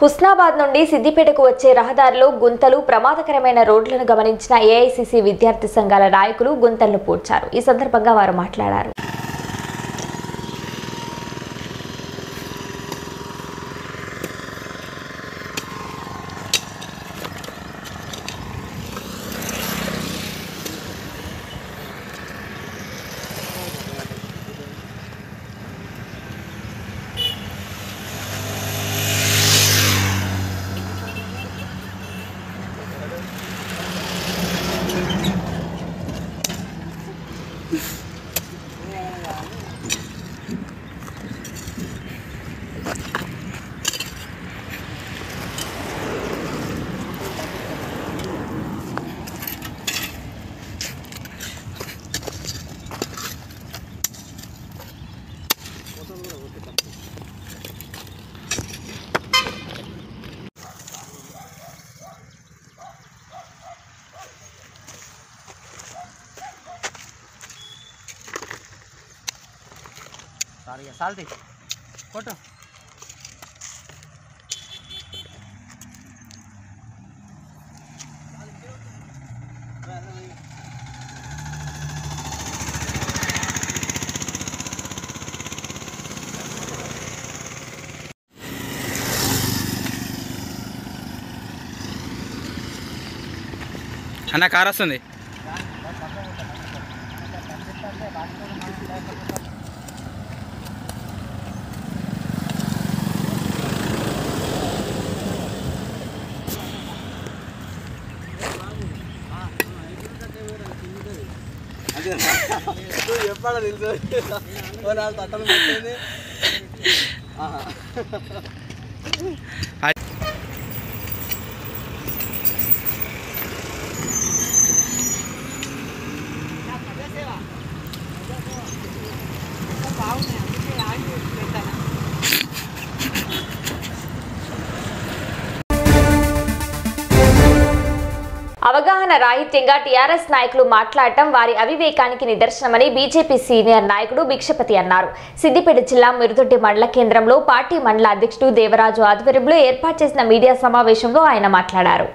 హుస్నాబాద్ నుండి సిద్దిపేటకు వచ్చే రహదారిలో గుంతలు ప్రమాదకరమైన రోడ్లను గమనించిన ఏఐసిసి విద్యార్థి సంఘాల నాయకులు గుంతలను పూడ్చారు ఈ సందర్భంగా వారు మాట్లాడారు సారీ సాల్తీ కొట్టు అన్న కార్ వస్తుంది చెప్పాడా తెలుసు ఓ నాలుగు తట్టలు పెట్టింది అవగాహన రాహిత్యంగా టీఆర్ఎస్ నాయకులు మాట్లాడటం వారి అవివేకానికి నిదర్శనమని బీజేపీ సీనియర్ నాయకుడు భిక్షపతి అన్నారు సిద్దిపేట జిల్లా మిరుదొడ్డి మండల కేంద్రంలో పార్టీ మండల అధ్యక్షుడు దేవరాజు ఆధ్వర్యంలో ఏర్పాటు చేసిన మీడియా సమావేశంలో ఆయన మాట్లాడారు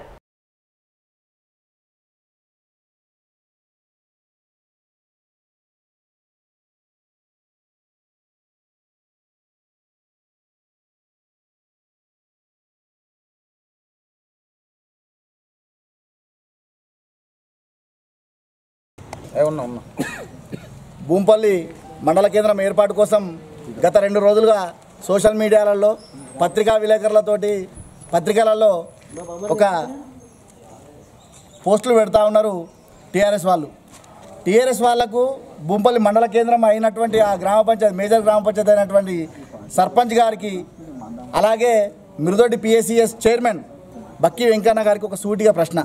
ఏ ఉన్నా ఉన్నా భూంపల్లి మండల కేంద్రం ఏర్పాటు కోసం గత రెండు రోజులుగా సోషల్ మీడియాలలో పత్రికా విలేకరులతోటి పత్రికలలో ఒక పోస్టులు పెడతా ఉన్నారు టీఆర్ఎస్ వాళ్ళు టీఆర్ఎస్ వాళ్లకు భూంపల్లి మండల కేంద్రం అయినటువంటి ఆ గ్రామ పంచాయతీ మేజర్ గ్రామ పంచాయతీ అయినటువంటి సర్పంచ్ గారికి అలాగే మృదొడ్డి పిఎస్సిఎస్ చైర్మన్ బక్కి వెంకన్న గారికి ఒక సూటిగా ప్రశ్న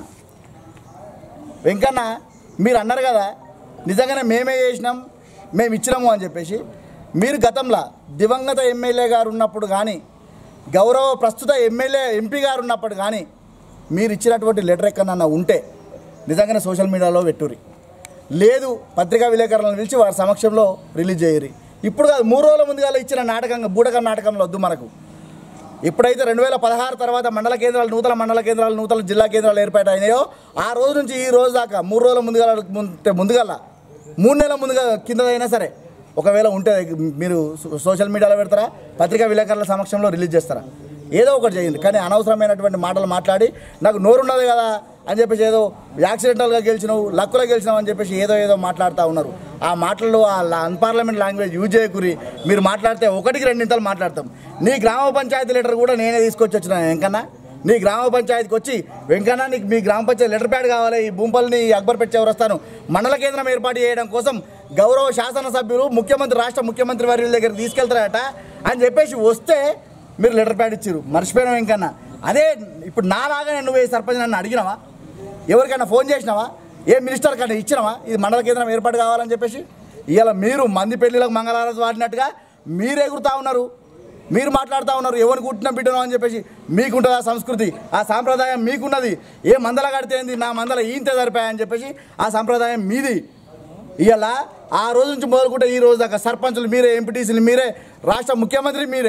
వెంకన్న మీరు అన్నారు కదా నిజంగానే మేమే చేసినాం మేము ఇచ్చినాము అని చెప్పేసి మీరు గతంలో దివంగత ఎమ్మెల్యే గారు ఉన్నప్పుడు కానీ గౌరవ ప్రస్తుత ఎమ్మెల్యే ఎంపీ గారు ఉన్నప్పుడు కానీ మీరు ఇచ్చినటువంటి లెటర్ ఎక్కడన్నా ఉంటే నిజంగానే సోషల్ మీడియాలో పెట్టుర్రి లేదు పత్రికా విలేకరులను పిలిచి వారి సమక్షంలో రిలీజ్ చేయరు ఇప్పుడు కాదు మూడు రోజుల ముందుగా ఇచ్చిన నాటకంగా బూటకం నాటకంలో వద్దు మనకు ఎప్పుడైతే రెండు వేల పదహారు తర్వాత మండల కేంద్రాలు నూతన మండల కేంద్రాలు నూతన జిల్లా కేంద్రాలు ఏర్పాటు అయినాయో ఆ రోజు నుంచి ఈ రోజు దాకా మూడు రోజుల ముందుగా ముందుగల మూడు నెలల ముందుగా కింద అయినా సరే ఒకవేళ ఉంటే మీరు సో- సోషల్ మీడియాలో పెడతారా పత్రికా విలేకరుల సమక్షంలో రిలీజ్ చేస్తారా ఏదో ఒకటి చేయండి కానీ అనవసరమైనటువంటి మాటలు మాట్లాడి నాకు నోరున్నది కదా అని చెప్పేసి ఏదో యాక్సిడెంటల్గా గెలిచినావు లక్కులో గెలిచినావు అని చెప్పేసి ఏదో ఏదో మాట్లాడుతూ ఉన్నారు ఆ మాటలు ఆ అన్పార్లమెంట్ లాంగ్వేజ్ యూజ్ చేయకూరి మీరు మాట్లాడితే ఒకటికి రెండింతలు మాట్లాడతాం నీ గ్రామ పంచాయతీ లెటర్ కూడా నేనే తీసుకొచ్చి వచ్చిన వెంకన్న నీ గ్రామ పంచాయతీకి వచ్చి వెంకన్న నీకు మీ గ్రామ పంచాయతీ లెటర్ ప్యాడ్ కావాలి ఈ భూంపల్ని అక్బర్పేట చివరస్తాను మండల కేంద్రం ఏర్పాటు చేయడం కోసం గౌరవ శాసనసభ్యులు ముఖ్యమంత్రి రాష్ట్ర ముఖ్యమంత్రి వర్యుల దగ్గర తీసుకెళ్తారట అని చెప్పేసి వస్తే మీరు లెటర్ ప్యాడ్ ఇచ్చారు మర్చిపోయినా వెంకన్న అదే ఇప్పుడు నాలాగానే నువ్వు ఈ సర్పంచ్ నన్ను అడిగినావా ఎవరికైనా ఫోన్ చేసినావా ఏ మినిస్టర్ కన్నా ఇచ్చినావా ఇది మండల కేంద్రం ఏర్పాటు కావాలని చెప్పేసి ఇవాళ మీరు మంది పెళ్లిలకు మంగళారతి వాడినట్టుగా మీరు ఎగురుతా ఉన్నారు మీరు మాట్లాడుతూ ఉన్నారు ఎవరు కుట్టిన బిడ్డను అని చెప్పేసి మీకుంటుంది ఆ సంస్కృతి ఆ సాంప్రదాయం మీకున్నది ఏ మందల కడితే ఏంది నా మందల ఈంతే సరిపోయాయని చెప్పేసి ఆ సాంప్రదాయం మీది ఇవాళ ఆ రోజు నుంచి మొదలుకుంటే ఈ రోజు దాకా సర్పంచులు మీరే ఎంపీటీసీలు మీరే రాష్ట్ర ముఖ్యమంత్రి మీరే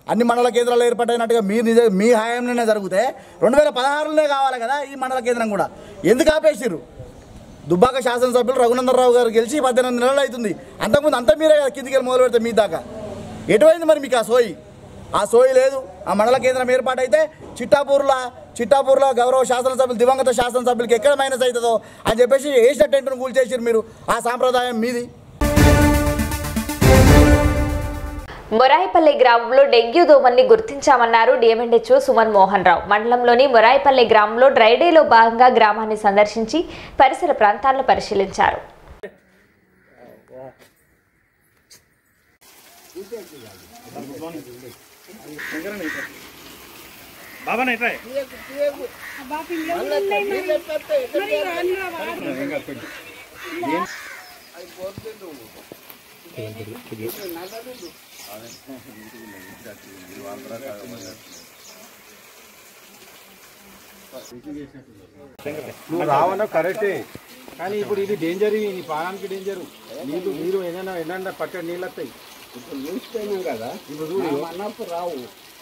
అన్ని మండల కేంద్రాలు ఏర్పాటైనట్టుగా మీ నిజ మీ హయాంలోనే జరిగితే రెండు వేల పదహారులోనే కావాలి కదా ఈ మండల కేంద్రం కూడా ఎందుకు ఆపేసిర్రు దుబ్బాక శాసనసభ్యులు రఘునందనరావు గారు గెలిచి పద్దెనిమిది నెలలు అవుతుంది అంతకుముందు అంతా మీరే కదా కిందికి వెళ్ళి మొదలు పెడితే మీ దాకా ఎటువైంది మరి మీకు ఆ సోయి ఆ సోయి లేదు ఆ మండల కేంద్రం ఏర్పాటైతే చిట్టాపూర్లో చిట్టాపూర్లో గౌరవ శాసనసభ్యులు దివంగత శాసనసభ్యులకి ఎక్కడ మైనస్ అవుతుందో అని చెప్పేసి వేసిన టెంట్ను కూల్చేసారు మీరు ఆ సాంప్రదాయం మీది మొరాయిపల్లి గ్రామంలో డెంగ్యూ దోమల్ని గుర్తించామన్నారు డిఎంఎన్హెచ్ఓ సుమన్ మోహన్ రావు మండలంలోని మొరాయిపల్లి గ్రామంలో డ్రైడేలో భాగంగా గ్రామాన్ని సందర్శించి పరిసర ప్రాంతాలను పరిశీలించారు బాబా నైట్రా నువ్వు రావన్నా కరెక్టే కానీ ఇప్పుడు ఇది డేంజర్ నీ ప్రాణానికి డేంజర్ నీళ్ళు నీరు ఏదైనా ఏదైనా పట్టే నీళ్ళు వస్తాయి ఇప్పుడు చూసిపోయినాం కదా ఇప్పుడు చూడు అన్నప్పుడు రావు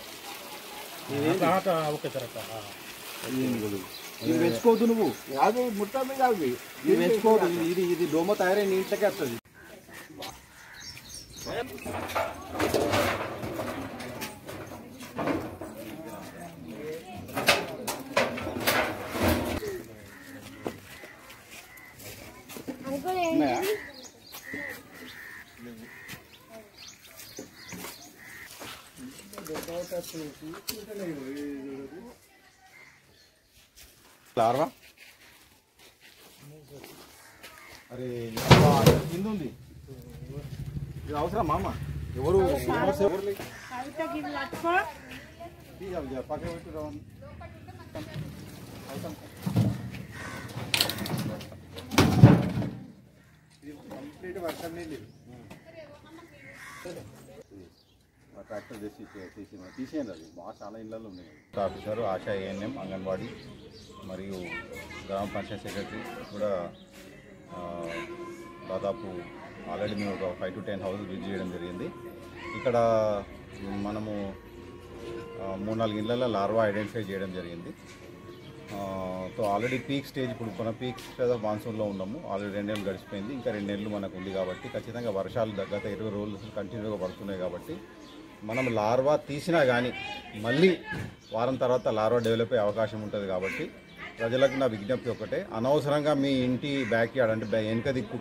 ఇది పెంచుకోవద్దు నువ్వు అది ముట్ట మీద అవి ఇది పెంచుకోవద్దు ఇది- ఇది ఇది దోమ తయారై నీ ఇంట్లోకి వస్తుంది ఉన్నాయా లార్వా అరే అబ్బా, కింద ఉంది ఇది అవసరం మామ ఎవరు ఎవరు ఎవరు లేరు. తీ, అవి జర పక్కన పెట్టు రావండి. అవసరం. ఇది కంప్లీట్ వర్షం నీళ్ళు ఇది. మా ట్రాక్టర్ చేసి తీసి తీసేయండి అది బాగా చాలా ఇళ్ళలో ఉన్నాయి ఆఫీసర్ ఆశా ఏఎన్ఎం అంగన్వాడీ మరియు గ్రామ పంచాయత్ సెక్రటరీ కూడా ఆ, దాదాపు ఆల్రెడీ మేము ఒక five to ten houses visit చేయడం జరిగింది ఇక్కడ మనము ఆ, మూడు నాలుగు ఇళ్ళల్లో లార్వా ఐడెంటిఫై చేయడం జరిగింది ఆ, సో ఆల్రెడీ పీక్ స్టేజ్ ఇప్పుడు మన పీక్ స్టేజ్ ఆఫ్ మాన్సూన్లో ఉన్నాము ఆల్రెడీ రెండు నెలలు గడిచిపోయింది ఇంకా రెండు నెలలు మనకు ఉంది కాబట్టి ఖచ్చితంగా వర్షాలు గత ఇరవై రోజులు కంటిన్యూగా పడుతున్నాయి కాబట్టి మనం లార్వా తీసినా కానీ మళ్ళీ వారం తర్వాత లార్వా డెవలప్ అయ్యే అవకాశం ఉంటుంది కాబట్టి ప్రజలకు నా విజ్ఞప్తి ఒకటే అనవసరంగా మీ ఇంటి బ్యాక్ యార్డ్ అంటే బ్యా- వెనుక దిక్కు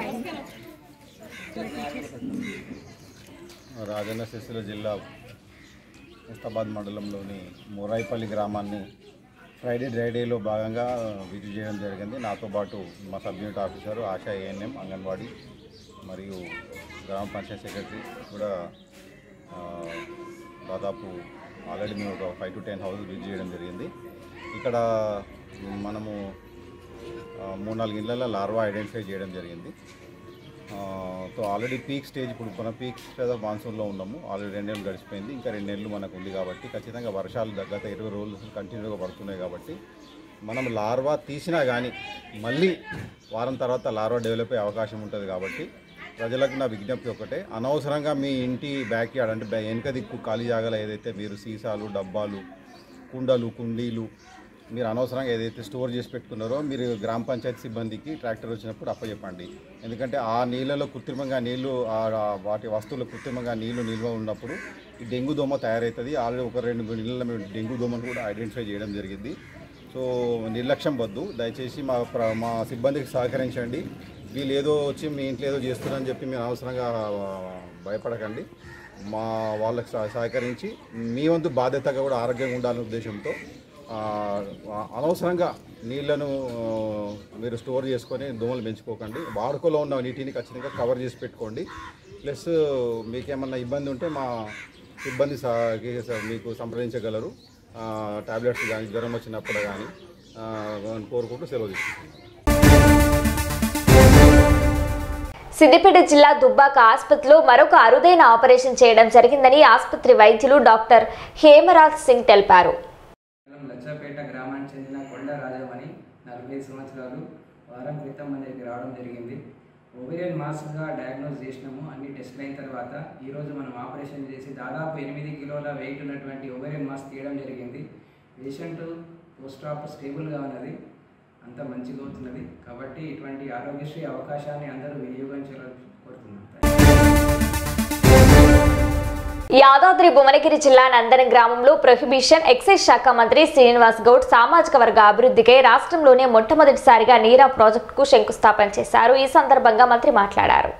రాజన్న సిరిసిల్ల జిల్లా ముస్తాబాద్ మండలంలోని మురాయిపల్లి గ్రామాన్ని ఫ్రైడే డ్రైడేలో భాగంగా విజిట్ చేయడం జరిగింది నాతో పాటు మా sub unit officer ASHA ANM anganwadi మరియు గ్రామ పంచాయత్ సెక్రటరీ కూడా ఆ, దాదాపు ఆల్రెడీ మేము ఒక five to ten houses visit చేయడం జరిగింది ఇక్కడ మనము ఆ, మూడు నాలుగు ఇళ్ళల్లో లార్వా ఐడెంటిఫై చేయడం జరిగింది ఆ, సో ఆల్రెడీ పీక్ స్టేజ్ ఇప్పుడు మన పీక్ స్టేజ్ ఆఫ్ మాన్సూన్లో ఉన్నాము ఆల్రెడీ రెండు నెలలు గడిచిపోయింది ఇంకా రెండు నెలలు మనకు ఉంది కాబట్టి ఖచ్చితంగా వర్షాలు గత ఇరవై రోజులు కంటిన్యూగా పడుతున్నాయి కాబట్టి మనం లార్వా తీసినా కానీ మళ్ళీ వారం తర్వాత లార్వా డెవలప్ అయ్యే అవకాశం ఉంటుంది కాబట్టి ప్రజలకు నా విజ్ఞప్తి ఒకటే అనవసరంగా మీ ఇంటి బ్యాక్ యార్డ్ అంటే బ్యా- వెనుక దిక్కు ఖాళీ జాగాలో ఏదైతే మీరు సీసాలు డబ్బాలు కుండలు కుండీలు మీరు అనవసరంగా ఏదైతే స్టోర్ చేసి పెట్టుకున్నారో మీరు గ్రామ పంచాయతీ సిబ్బందికి ట్రాక్టర్ వచ్చినప్పుడు అప్పచెప్పండి ఎందుకంటే ఆ నీళ్ళలో కృత్రిమంగా నీళ్లు ఆ- ఆ వాటి వస్తువులు కృత్రిమంగా నీళ్లు నిల్వ ఉన్నప్పుడు ఈ డెంగ్యూ దోమ తయారవుతుంది ఆల్రెడీ ఒక రెండు మూడు నీళ్ళలో మేము డెంగ్యూ దోమను కూడా ఐడెంటిఫై చేయడం జరిగింది సో నిర్లక్ష్యం వద్దు దయచేసి మా ప్ర- మా సిబ్బందికి సహకరించండి వీళ్ళు ఏదో వచ్చి మీ ఇంట్లో ఏదో చేస్తున్నారని చెప్పి మీరు అనవసరంగా ఆ, భయపడకండి మా వాళ్ళకి సహ- సహకరించి మీ వంతు బాధ్యతగా కూడా ఆరోగ్యంగా ఉండాలనే ఉద్దేశంతో ఆ, అనవసరంగా నీళ్లను ఆ, మీరు స్టోర్ చేసుకొని దోమలు పెంచుకోకండి వాడుకలో ఉన్న నీటిని ఖచ్చితంగా కవర్ చేసి పెట్టుకోండి ప్లస్ మీకేమన్నా ఇబ్బంది ఉంటే మా సిబ్బంది సహ- కి- మీకు సంప్రదించగలరు టాబ్లెట్స్ కానీ జ్వరం వచ్చినప్పుడు కానీ కోరుకుంటూ సెలవు తీసుకుంటాం సిద్దిపేట జిల్లా దుబ్బాక ఆసుపత్రిలో మరొక అరుదైన ఆపరేషన్ చేయడం జరిగిందని ఆసుపత్రి వైద్యులు డాక్టర్ హేమరాజ్ సింగ్ తెలిపారు మండలం లచ్చపేట గ్రామానికి చెందిన కొండ రాజమణి నలభై సంవత్సరాలు వారం క్రితం మన దగ్గరికి రావడం జరిగింది ఓవేరియన్ మాస్గా డయాగ్నోస్ చేసినాము అన్ని టెస్ట్లు అయిన తర్వాత ఈరోజు మనం ఆపరేషన్ చేసి దాదాపు ఎనిమిది కిలోల వెయిట్ ఉన్నటువంటి ఓవేరియన్ మాస్ తీయడం జరిగింది పేషెంట్ పోస్ట్ ఆప్ స్టేబుల్గా ఉన్నది అంత మంచిగా అవుతున్నది కాబట్టి ఇటువంటి ఆరోగ్యశ్రీ అవకాశాన్ని అందరూ వినియోగించాలని కోరుతున్నాం యాదాద్రి భువనగిరి జిల్లా నందన గ్రామంలో ప్రొహిబిషన్ ఎక్సైజ్ శాఖ మంత్రి శ్రీనివాస్ గౌడ్ సామాజిక వర్గ అభివృద్ధికై రాష్ట్రంలోనే మొట్టమొదటిసారిగా నీరా ప్రాజెక్టుకు శంకుస్థాపన చేశారు ఈ సందర్భంగా మంత్రి మాట్లాడారు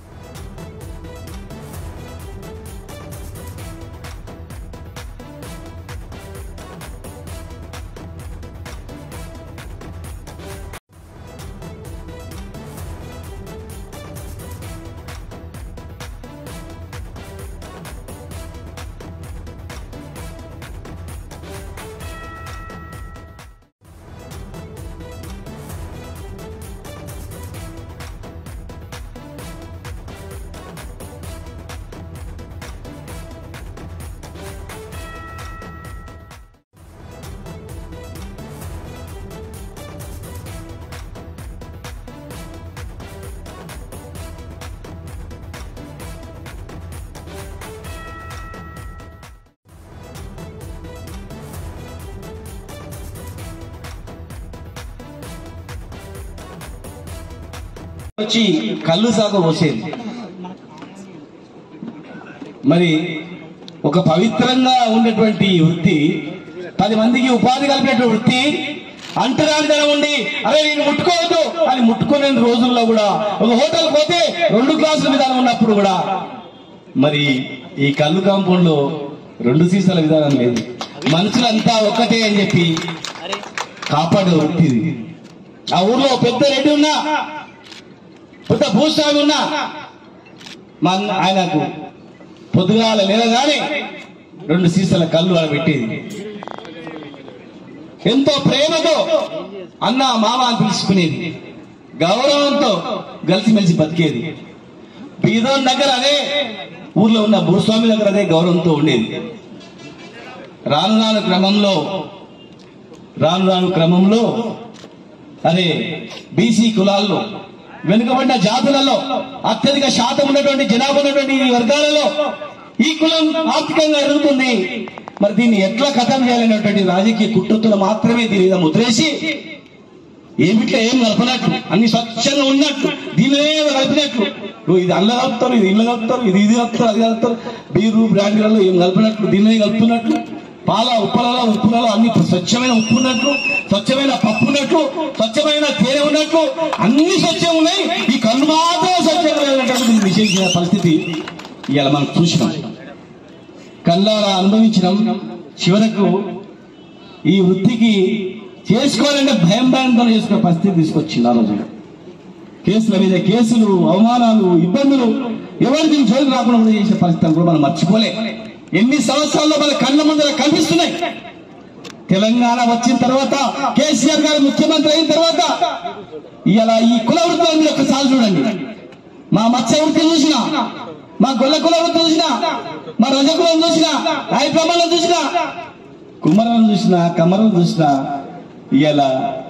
వచ్చి కళ్ళు సాగు పోసేది మరి ఒక పవిత్రంగా ఉండేటువంటి వృత్తి పది మందికి ఉపాధి కలిపేటువంటి వృత్తి అంటరానితనం ఉండి అరే నేను ముట్టుకోవద్దు అని ముట్టుకునే రోజుల్లో కూడా ఒక హోటల్ పోతే రెండు క్లాసుల విధానం ఉన్నప్పుడు కూడా మరి ఈ కళ్ళు కాంపౌండ్ లో రెండు సీసాల విధానం లేదు మనుషులంతా ఒక్కటే అని చెప్పి కాపాడే వృత్తి ఇది. ఆ ఊర్లో పెద్ద రెడ్డి ఉన్నా పెద్ద భూస్వామి ఉన్నా మా అన్న- ఆయనకు పొద్దుగాల లేవగానే రెండు సీసాల కళ్ళు ఆడ పెట్టేది ఎంతో ప్రేమతో అన్న మామ అని పిలుచుకునేది గౌరవంతో కలిసిమెలిసి బతికేది బీదోన్ దగ్గర అదే ఊర్లో ఉన్న భూస్వామి దగ్గర అదే గౌరవంతో ఉండేది రాను రాను క్రమంలో రాను రాను క్రమంలో అరే బీసీ కులాల్లో వెనుకబడిన జాతులలో అత్యధిక శాతం ఉన్నటువంటి జనాభా ఉన్నటువంటి ఈ వర్గాలలో ఈ కులం ఆర్థికంగా ఎదుగుతుంది మరి దీన్ని ఎట్లా కథం చేయాలనేటువంటి రాజకీయ కుట్రతో మాత్రమే దీని మీద ముద్రేసి ఏమిట్లో ఏం కలపనట్లు అన్ని స్వచ్ఛంగా ఉన్నట్లు దీనిలో కలిపినట్లు నువ్వు ఇది అల్ల కలుపుతారు ఇది ఇళ్ళ కలుపుతారు ఇది ఇది కలుపుతారు అది కలుపుతారు బీరు బ్రాండ్లలో ఏం కలపనట్లు దీనిలో కలుపుతున్నట్లు పాల ఉప్పలలో ఉప్పులలో అన్ని స్వచ్ఛమైన ఉప్పు ఉన్నట్లు స్వచ్ఛమైన పప్పు ఉన్నట్లు స్వచ్ఛమైన తేనె ఉన్నట్లు అన్ని స్వచ్ఛంగా ఉన్నాయి ఈ కళ్ళు మాత్రం స్వచ్ఛంగా లేనటువంటి నిషేధించిన పరిస్థితి ఇవాళ మనం చూసినాం కళ్ళారా అనుభవించినాం చివరకు ఈ వృత్తికి చేసుకోవాలంటే భయం భయంతో చేసుకునే పరిస్థితి తీసుకొచ్చింది ఆ రోజు కేసుల మీద కేసులు అవమానాలు ఇబ్బందులు ఎవరు దీని జోలికి రాకుండా కూడా చేసే పరిస్థితి కూడా మనం మర్చిపోలే ఎన్ని సంవత్సరాల్లో మన కళ్ళ ముందర కనిపిస్తున్నాయి తెలంగాణ వచ్చిన తర్వాత కేసీఆర్ గారు ముఖ్యమంత్రి అయిన తర్వాత ఇలా ఈ కుల వృత్తుల మీద ఒకసారి చూడండి మా మత్స్య వృత్తి చూసిన మా గొల్ల కుల వృత్తి చూసిన మా రజ కులం చూసిన రాయి ప్రమాణం చూసిన కుమరం చూసిన కమరం చూసిన ఇలా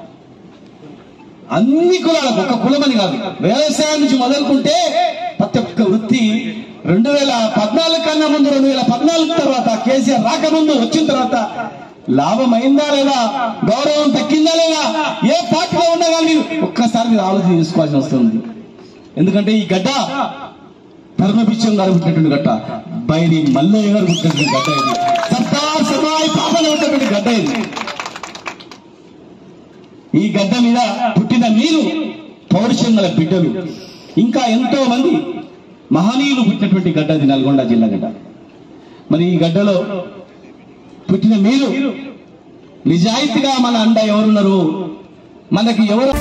అన్ని కులాలకు ఒక కులమని కాదు వ్యవసాయం నుంచి మొదలుకుంటే ప్రతి ఒక్క వృత్తి రెండు వేల పద్నాలుగు కన్నా ముందు రెండు వేల పద్నాలుగు తర్వాత కేసీఆర్ రాకముందు వచ్చిన తర్వాత లాభం అయిందా లేదా గౌరవం తగ్గిందా లేదా ఏ పార్టీలో ఉన్నా కానీ ఒక్కసారి మీరు ఆలోచన చేసుకోవాల్సి వస్తుంది ఎందుకంటే ఈ గడ్డ ధర్మపిచ్చం గారు పుట్టినటువంటి గడ్డ బైరి మల్లయ్య గారు పుట్టినటువంటి గడ్డ ఇది సర్దార్ సమాయ్ పాపన ఉన్నటువంటి గడ్డ ఇది ఈ గడ్డ మీద పుట్టిన మీరు పౌరుషం గల బిడ్డలు ఇంకా ఎంతో మంది మహనీయులు పుట్టినటువంటి గడ్డ అది నల్గొండ జిల్లా గడ్డ మరి ఈ గడ్డలో పుట్టిన మీరు నిజాయితీగా మన అండ ఎవరున్నారు మనకి ఎవరు